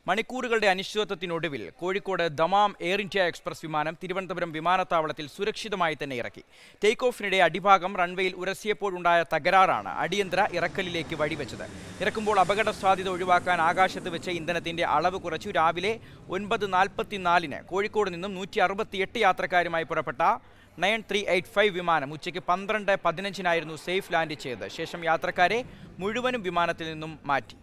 മണിക്കൂറുകളുടെ അനിശ്ചിതത്വത്തിനൊടുവിൽ Kozhikode Dammam Air India Express വിമാനം തിരുവനന്തപുരം വിമാനത്താവളത്തിൽ സുരക്ഷിതമായി തന്നെ ഇറക്കി ടേക്ക് ഓഫിനിടെ അടിഭാഗം റൺവേയിൽ ഉരസിയപ്പോഴുണ്ടായ തകരാറാണ് അടിയന്തര ഇറക്കലിലേക്ക് വഴിവെച്ചത് ഇറക്കുമ്പോൾ അപകട സാധ്യത ഒഴിവാക്കാൻ ആകാശത്ത് വെച്ച ഇന്ധനത്തിന്റെ അളവ് കുറച്ചു രാവിലെ ഒൻപത് നാൽപ്പത്തിനാലിന് കോഴിക്കോട് നിന്നും നൂറ്റി അറുപത്തിയെട്ട് യാത്രക്കാരുമായി പുറപ്പെട്ട നയൻ ത്രീ എയ്റ്റ് ഫൈവ് വിമാനം ഉച്ചയ്ക്ക് പന്ത്രണ്ട് പതിനഞ്ചിനായിരുന്നു സേഫ് ലാൻഡ് ചെയ്തത് ശേഷം യാത്രക്കാരെ മുഴുവനും വിമാനത്തിൽ നിന്നും മാറ്റി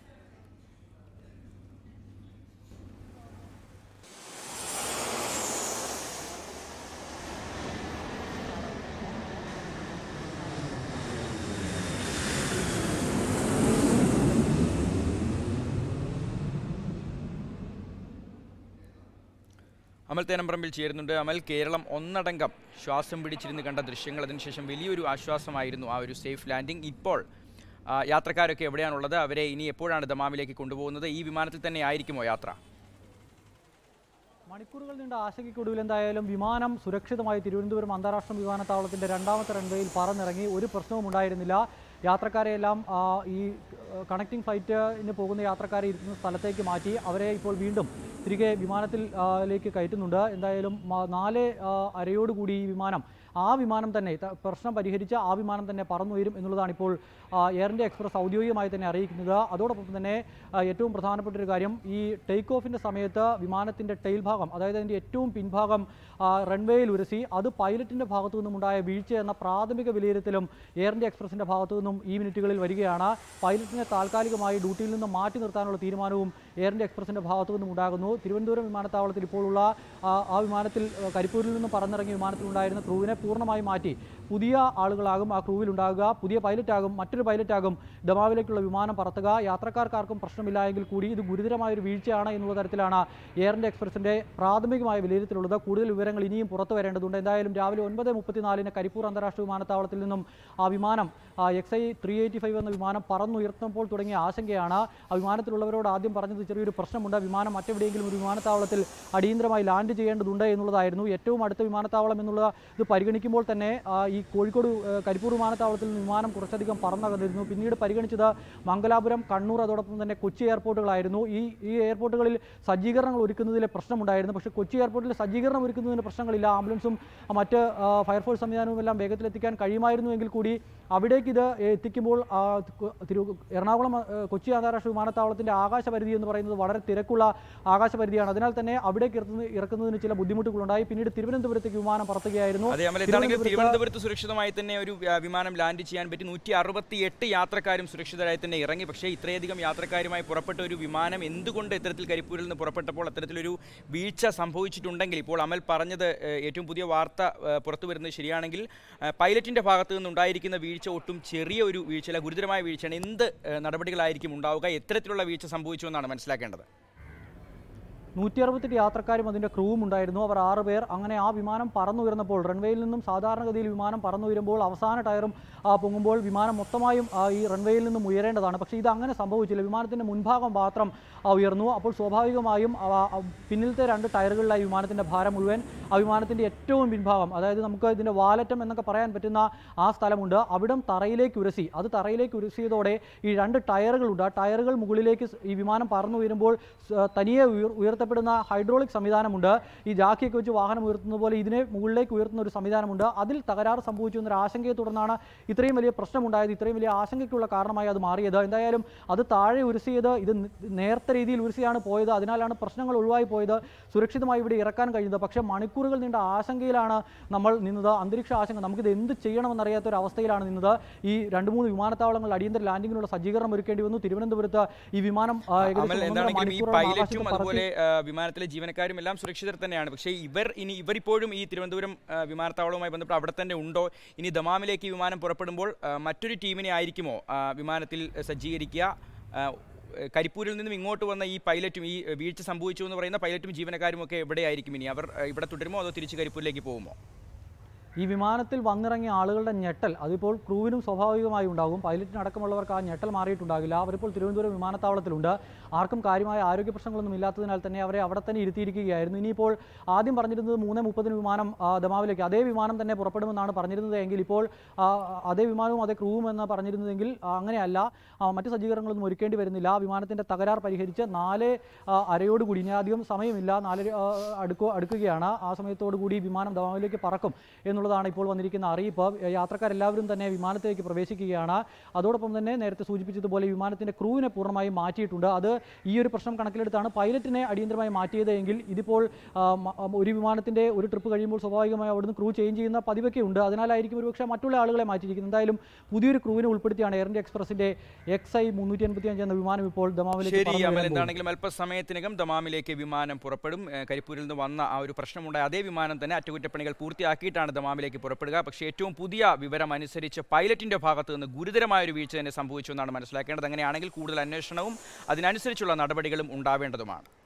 അമൽ തേനമ്പറമ്പിൽ ചേരുന്നുണ്ട് അമൽ കേരളം ഒന്നടങ്കം ശ്വാസം പിടിച്ചിരുന്ന് കണ്ട ദൃശ്യങ്ങൾ അതിനുശേഷം വലിയൊരു ആശ്വാസമായിരുന്നു ആ ഒരു സേഫ് ലാൻഡിംഗ് ഇപ്പോൾ ആ, യാത്രക്കാരൊക്കെ എവിടെയാണുള്ളത് അവരെ ഇനി എപ്പോഴാണ് ദമാമിലേക്ക് കൊണ്ടുപോകുന്നത് ഈ വിമാനത്തിൽ തന്നെ ആയിരിക്കുമോ യാത്ര മണിക്കൂറുകൾ നീണ്ട ആശങ്കയ്ക്കൊടുവിൽ എന്തായാലും വിമാനം സുരക്ഷിതമായി തിരുവനന്തപുരം അന്താരാഷ്ട്ര വിമാനത്താവളത്തിന്റെ രണ്ടാമത്തെ റൺവേയിൽ പറന്നിറങ്ങി ഒരു പ്രശ്നവും ഉണ്ടായിരുന്നില്ല യാത്രക്കാരെയെല്ലാം ആ, ഈ കണക്റ്റിംഗ് ഫ്ലൈറ്റിന് പോകുന്ന യാത്രക്കാരെ ഇരിക്കുന്ന സ്ഥലത്തേക്ക് മാറ്റി അവരെ ഇപ്പോൾ വീണ്ടും തിരികെ വിമാനത്തിൽ ആ, ലേക്ക് കയറ്റുന്നുണ്ട് എന്തായാലും മ- നാല് ആ, അരയോടുകൂടി ഈ വിമാനം ആ വിമാനം തന്നെ ത- പ്രശ്നം പരിഹരിച്ച് ആ വിമാനം തന്നെ പറന്നുയരും എന്നുള്ളതാണ് ഇപ്പോൾ ആ, എയർ ഇന്ത്യ എക്സ്പ്രസ് ഔദ്യോഗികമായി തന്നെ അറിയിക്കുന്നത് അതോടൊപ്പം തന്നെ ആ, ഏറ്റവും പ്രധാനപ്പെട്ട ഒരു കാര്യം ഈ ടേക്ക് ഓഫിൻ്റെ സമയത്ത് വിമാനത്തിൻ്റെ ടെയിൽ ഭാഗം അതായത് അതിൻ്റെ ഏറ്റവും പിൻഭാഗം ആ, റൺവേയിൽ ഉരസി അത് പൈലറ്റിൻ്റെ ഭാഗത്തു നിന്നുമുണ്ടായ വീഴ്ച എന്ന പ്രാഥമിക വിലയിരുത്തലും എയർ ഇന്ത്യ എക്സ്പ്രസിൻ്റെ ഭാഗത്തു നിന്നും ഈ മിനിറ്റുകളിൽ വരികയാണ് പൈലറ്റിനെ താൽക്കാലികമായി ഡ്യൂട്ടിയിൽ നിന്ന് മാറ്റി നിർത്താനുള്ള തീരുമാനവും എയർ ഇന്ത്യ എക്സ്പ്രസിൻ്റെ ഭാഗത്തു നിന്നും ഉണ്ടാകുന്നു തിരുവനന്തപുരം വിമാനത്താവളത്തിൽ ഇപ്പോഴുള്ള ആ, ആ വിമാനത്തിൽ ആ, കരിപ്പൂരിൽ നിന്ന് പറന്നിറങ്ങിയ വിമാനത്തിലുണ്ടായിരുന്ന ക്രൂവിനെ പൂർണ്ണമായി മാറ്റി പുതിയ ആളുകളാകും ആ ക്രൂവിൽ ഉണ്ടാകുക പുതിയ പൈലറ്റാകും മറ്റൊരു പൈലറ്റാകും ദമാവിലേക്കുള്ള വിമാനം പറത്തുക യാത്രക്കാർക്കാർക്കും പ്രശ്നമില്ല എങ്കിൽ കൂടി ഇത് ഗുരുതരമായ ഒരു വീഴ്ചയാണ് എന്നുള്ള തരത്തിലാണ് എയർ ഇന്ത്യ എക്സ്പ്രസിൻ്റെ പ്രാഥമികമായ വിലയിരുത്തലുള്ളത് കൂടുതൽ വിവരങ്ങൾ ഇനിയും പുറത്തു വരേണ്ടതുണ്ട് എന്തായാലും രാവിലെ ഒൻപത് മുപ്പത്തിനാലിന് കരിപ്പൂർ അന്താരാഷ്ട്ര വിമാനത്താവളത്തിൽ നിന്നും ആ വിമാനം X I three eighty five എന്ന വിമാനം പറന്നുയർത്തുമ്പോൾ തുടങ്ങിയ ആശങ്കയാണ് ആ വിമാനത്തിലുള്ളവരോട് ആദ്യം പറഞ്ഞത് ചെറിയൊരു പ്രശ്നമുണ്ട് വിമാനം മറ്റെവിടെയെങ്കിലും ഒരു വിമാനത്താവളത്തിൽ അടിയന്തരമായി ലാൻഡ് ചെയ്യേണ്ടതുണ്ട് എന്നുള്ളതായിരുന്നു ഏറ്റവും അടുത്ത വിമാനത്താവളം എന്നുള്ള ഇത് പരിഗണിക്കുമ്പോൾ തന്നെ ആ, ഈ കോഴിക്കോട് ആ, കരിപ്പൂർ വിമാനത്താവളത്തിൽ നിന്ന് വിമാനം കുറച്ചധികം പറന്നകന്നിരുന്നു പിന്നീട് പരിഗണിച്ചത് മംഗലാപുരം കണ്ണൂർ അതോടൊപ്പം തന്നെ കൊച്ചി എയർപോർട്ടുകളായിരുന്നു ഈ ഈ എയർപോർട്ടുകളിൽ സജ്ജീകരണങ്ങൾ ഒരുക്കുന്നതിലെ പ്രശ്നമുണ്ടായിരുന്നു പക്ഷേ കൊച്ചി എയർപോർട്ടിൽ സജ്ജീകരണം ഒരുക്കുന്നതിന് പ്രശ്നങ്ങളില്ല ആംബുലൻസും ആ, മറ്റ് ആ, ഫയർഫോഴ്സ് സംവിധാനവും എല്ലാം വേഗത്തിൽ എത്തിക്കാൻ കഴിയുമായിരുന്നുവെങ്കിൽ കൂടി അവിടേക്ക് ഇത് എത്തിക്കുമ്പോൾ ആ, കൊ- തിരു എറണാകുളം ആ, കൊച്ചി അന്താരാഷ്ട്ര വിമാനത്താവളത്തിൻ്റെ ആകാശപരിധി എന്ന് പറയുന്നത് വളരെ തിരക്കുള്ള ആകാശപരിധിയാണ് അതിനാൽ തന്നെ അവിടേക്ക് ഇറക്കുന്ന ഇറക്കുന്നതിന് ചില ബുദ്ധിമുട്ടുകളുണ്ടായി പിന്നീട് തിരുവനന്തപുരത്തേക്ക് വിമാനം പറത്തുകയായിരുന്നു അതെ അമൽ എന്താണെങ്കിലും തിരുവനന്തപുരത്ത് സുരക്ഷിതമായി തന്നെ ഒരു ആ, വിമാനം ലാൻഡ് ചെയ്യാൻ പറ്റി നൂറ്റി അറുപത്തി എട്ട് യാത്രക്കാരും സുരക്ഷിതരായി തന്നെ ഇറങ്ങി പക്ഷേ ഇത്രയധികം യാത്രക്കാരുമായി പുറപ്പെട്ട ഒരു വിമാനം എന്തുകൊണ്ട് ഇത്തരത്തിൽ കരിപ്പൂരിൽ നിന്ന് പുറപ്പെട്ടപ്പോൾ അത്തരത്തിലൊരു വീഴ്ച സംഭവിച്ചിട്ടുണ്ടെങ്കിൽ ഇപ്പോൾ അമൽ പറഞ്ഞത് ഏഹ്, ഏറ്റവും പുതിയ വാർത്ത ഏഹ്, പുറത്തു വരുന്നത് ശരിയാണെങ്കിൽ ഏഹ്, പൈലറ്റിന്റെ ഭാഗത്ത് നിന്നുണ്ടായിരിക്കുന്ന വീഴ്ച ഒട്ടും ചെറിയ ഒരു വീഴ്ചയല്ല ഗുരുതരമായ വീഴ്ചയാണ് എന്ത് ഏഹ്, നടപടികളായിരിക്കും ഉണ്ടാവുക എത്തരത്തിലുള്ള വീഴ്ച സംഭവിച്ചു എന്നാണ് മനസ്സിലാക്കേണ്ടത് നൂറ്റി അറുപത്തെട്ട് യാത്രക്കാരും അതിൻ്റെ ക്രൂവും ഉണ്ടായിരുന്നു അവർ ആറ് പേർ അങ്ങനെ ആ വിമാനം പറന്നുയർന്നപ്പോൾ റൺവേയിൽ നിന്നും സാധാരണഗതിയിൽ വിമാനം പറന്നുയരുമ്പോൾ അവസാന ടയറും ആ, പൊങ്ങുമ്പോൾ വിമാനം മൊത്തമായും ആ, ഈ റൺവേയിൽ നിന്നും ഉയരേണ്ടതാണ് പക്ഷേ ഇത് അങ്ങനെ സംഭവിച്ചില്ല വിമാനത്തിൻ്റെ മുൻഭാഗം മാത്രം ആ, ഉയർന്നു അപ്പോൾ സ്വാഭാവികമായും ആ, ആ, പിന്നിലത്തെ രണ്ട് ടയറുകളിലായി വിമാനത്തിൻ്റെ ഭാരം മുഴുവൻ ആ വിമാനത്തിൻ്റെ ഏറ്റവും പിൻഭാഗം അതായത് നമുക്ക് ഇതിൻ്റെ വാലറ്റം എന്നൊക്കെ പറയാൻ പറ്റുന്ന ആ സ്ഥലമുണ്ട് അവിടം തറയിലേക്ക് ഉരസി അത് തറയിലേക്ക് ഉരസിയതോടെ ഈ രണ്ട് ടയറുകളുണ്ട് ആ ടയറുകൾ മുകളിലേക്ക് സ് ഈ വിമാനം പറന്നു ഉയരുമ്പോൾ സ് തനിയെ ഉയർ ഉയർത്തപ്പെടുന്ന ഹൈഡ്രോളിക് സംവിധാനമുണ്ട് ഈ ജാക്കിയൊക്കെ വെച്ച് വാഹനം ഉയർത്തുന്ന പോലെ ഇതിനെ മുകളിലേക്ക് ഉയർത്തുന്ന ഒരു സംവിധാനമുണ്ട് അതിൽ തകരാറ് സംഭവിച്ചു എന്നൊരു ആശങ്കയെ തുടർന്നാണ് ഇത്രയും വലിയ പ്രശ്നമുണ്ടായത് ഇത്രയും വലിയ ആശങ്കയ്ക്കുള്ള കാരണമായി അത് മാറിയത് എന്തായാലും അത് താഴെ ഉരസിയത് ഇത് ന- നേർത്ത രീതിയിൽ ഉരസിയാണ് പോയത് അതിനാലാണ് പ്രശ്നങ്ങൾ ഒഴിവായി പോയത് സുരക്ഷിതമായി ഇവിടെ ഇറക്കാൻ കഴിഞ്ഞത് പക്ഷേ മണിക്കൂറുകൾ നീണ്ട ആശങ്കയിലാണ് നമ്മൾ നിന്നത് അന്തരീക്ഷ ആശങ്ക നമുക്കിത് എന്ത് ചെയ്യണമെന്നറിയാത്ത ഒരു അവസ്ഥയിലാണ് നിന്നത് ഈ രണ്ട് മൂന്ന് വിമാനത്താവളങ്ങളിൽ അടിയന്തര ലാൻഡിങ്ങിനുള്ള സജ്ജീകരണം ഒരുക്കേണ്ടി വന്നു തിരുവനന്തപുരത്ത് ഈ വിമാനം ആ, ഏകദേശം അമൽ ഒന്നര എന്താണെങ്കിലും ഈ മണിക്കൂറോളം പൈലറ്റും ആകാശത്ത് പറത്തി അതുപോലെ ആ, വിമാനത്തിലെ ജീവനക്കാരും എല്ലാം സുരക്ഷിതർ തന്നെയാണ് പക്ഷേ ഇവർ ഇനി ഇവർ ഇപ്പോഴും ഈ തിരുവനന്തപുരം ആ, വിമാനത്താവളവുമായി ബന്ധപ്പെട്ട് അവിടെ തന്നെ ഉണ്ടോ ഇനി ദമാമിലേക്ക് ഈ വിമാനം പുറപ്പെടുമ്പോൾ ആ, മറ്റൊരു ടീമിനെ ആയിരിക്കുമോ ആ, വിമാനത്തിൽ സജ്ജീകരിക്കുക ആ, കരിപ്പൂരിൽ നിന്നും ഇങ്ങോട്ട് വന്ന ഈ പൈലറ്റും ഈ വീഴ്ച സംഭവിച്ചു എന്ന് പറയുന്ന പൈലറ്റും ജീവനക്കാരും ഒക്കെ എവിടെയായിരിക്കും ഇനി അവർ ആ, ഇവിടെ തുടരുമോ അതോ തിരിച്ച് കരിപ്പൂരിലേക്ക് പോകുമോ ഈ വിമാനത്തിൽ വന്നിറങ്ങിയ ആളുകളുടെ ഞെട്ടൽ അതിപ്പോൾ ക്രൂവിനും സ്വാഭാവികമായി ഉണ്ടാകും പൈലറ്റിനടക്കമുള്ളവർക്ക് ആ ഞെട്ടൽ മാറിയിട്ടുണ്ടാകില്ല അവരിപ്പോൾ തിരുവനന്തപുരം വിമാനത്താവളത്തിലുണ്ട് ആർക്കും കാര്യമായ ആരോഗ്യ പ്രശ്നങ്ങളൊന്നും ഇല്ലാത്തതിനാൽ തന്നെ അവരെ അവിടെ തന്നെ ഇരുത്തിയിരിക്കുകയായിരുന്നു ഇനിയിപ്പോൾ ആദ്യം പറഞ്ഞിരുന്നത് മൂന്ന് മുപ്പതിന് വിമാനം ആ, ദമാമിലേക്ക് അതേ വിമാനം തന്നെ പുറപ്പെടുമെന്നാണ് പറഞ്ഞിരുന്നത് എങ്കിൽ ഇപ്പോൾ ആ, അതേ വിമാനവും അതേ ക്രൂവും എന്ന് പറഞ്ഞിരുന്നതെങ്കിൽ ആ, അങ്ങനെയല്ല ആ, മറ്റ് സജ്ജീകരണങ്ങളൊന്നും ഒരുക്കേണ്ടി വരുന്നില്ല ആ വിമാനത്തിൻ്റെ തകരാർ പരിഹരിച്ച് നാല് ആ, അരയോടുകൂടി ഇനി അധികം സമയമില്ല നാല് ആ, അടുക്കു അടുക്കുകയാണ് ആ സമയത്തോടു കൂടി വിമാനം ദമാമിലേക്ക് പറക്കും എന്നുള്ളതാണ് ഇപ്പോൾ വന്നിരിക്കുന്ന അറിയിപ്പ് യാത്രക്കാരെല്ലാവരും തന്നെ വിമാനത്തിലേക്ക് പ്രവേശിക്കുകയാണ് അതോടൊപ്പം തന്നെ നേരത്തെ സൂചിപ്പിച്ചതുപോലെ വിമാനത്തിൻ്റെ ക്രൂവിനെ പൂർണ്ണമായും മാറ്റിയിട്ടുണ്ട് അത് ഈ ഒരു പ്രശ്നം കണക്കിലെടുത്താണ് പൈലറ്റിനെ അടിയന്തരമായി മാറ്റിയത് എങ്കിൽ ഇതിപ്പോൾ ആ, മ- ഒരു വിമാനത്തിൻ്റെ ഒരു ട്രിപ്പ് കഴിയുമ്പോൾ സ്വാഭാവികമായി അവിടുന്ന് ക്രൂ ചേഞ്ച് ചെയ്യുന്ന പതിവൊക്കെ ഉണ്ട് അതിനാലായിരിക്കും ഒരുപക്ഷെ മറ്റുള്ള ആളുകളെ മാറ്റിയിരിക്കുന്നത് എന്തായാലും പുതിയൊരു ക്രൂവിനെ ഉൾപ്പെടുത്തിയാണ് എയർ ഇന്ത്യ എക്സ്പ്രസിൻ്റെ എക്സ് ഐ മുന്നൂറ്റി അൻപത്തി അഞ്ച് എന്ന വിമാനം ഇപ്പോൾ ദമാമിലേക്ക് ശരി പറന്നു അമൽ വരാൻ പോകുന്നു. എന്താണെങ്കിലും അല്പസമയത്തിനകം ദമാമിലേക്ക് വിമാനം പുറപ്പെടും ഏഹ് കരിപ്പൂരിൽ നിന്ന് വന്ന ആ ഒരു പ്രശ്നമുണ്ടായ അതേ വിമാനം തന്നെ അറ്റകുറ്റപ്പണികൾ പൂർത്തിയാക്കിയിട്ടാണ് ദമാമിലേക്ക് പുറപ്പെടുക പക്ഷേ ഏറ്റവും പുതിയ വിവരം അനുസരിച്ച് പൈലറ്റിന്റെ ഭാഗത്ത് നിന്ന് ഗുരുതരമായ ഒരു വീഴ്ച തന്നെ സംഭവിച്ചു എന്നാണ് മനസ്സിലാക്കേണ്ടത് അങ്ങനെയാണെങ്കിൽ കൂടുതൽ അന്വേഷണവും അതിനനുസരിച്ചുള്ള നടപടികളും ഉണ്ടാവേണ്ടതുമാണ്